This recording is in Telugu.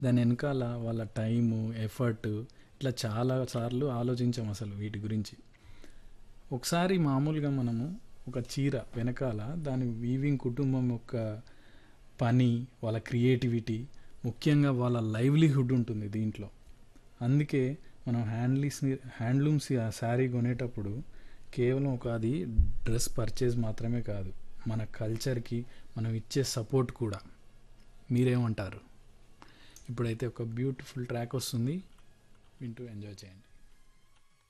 దాని వెనకాల వాళ్ళ టైము ఎఫర్ట్ ఇట్లా చాలా సార్లు ఆలోచించాం అసలు వీటి గురించి ఒకసారి మామూలుగా మనము ఒక చీర వెనకాల దాని వీవింగ్ కుటుంబం యొక్క పని వాళ్ళ క్రియేటివిటీ ముఖ్యంగా వాళ్ళ లైవ్లీహుడ్ ఉంటుంది దీంట్లో అందుకే మనం హ్యాండ్లీస్ హ్యాండ్లూమ్స్ శారీ కొనేటప్పుడు కేవలం ఒక అది డ్రెస్ పర్చేజ్ మాత్రమే కాదు మన కల్చర్కి మనం ఇచ్చే సపోర్ట్ కూడా మీరేమంటారు ఇప్పుడైతే ఒక బ్యూటిఫుల్ ట్రాక్ వస్తుంది వింటూ ఎంజాయ్ చేయండి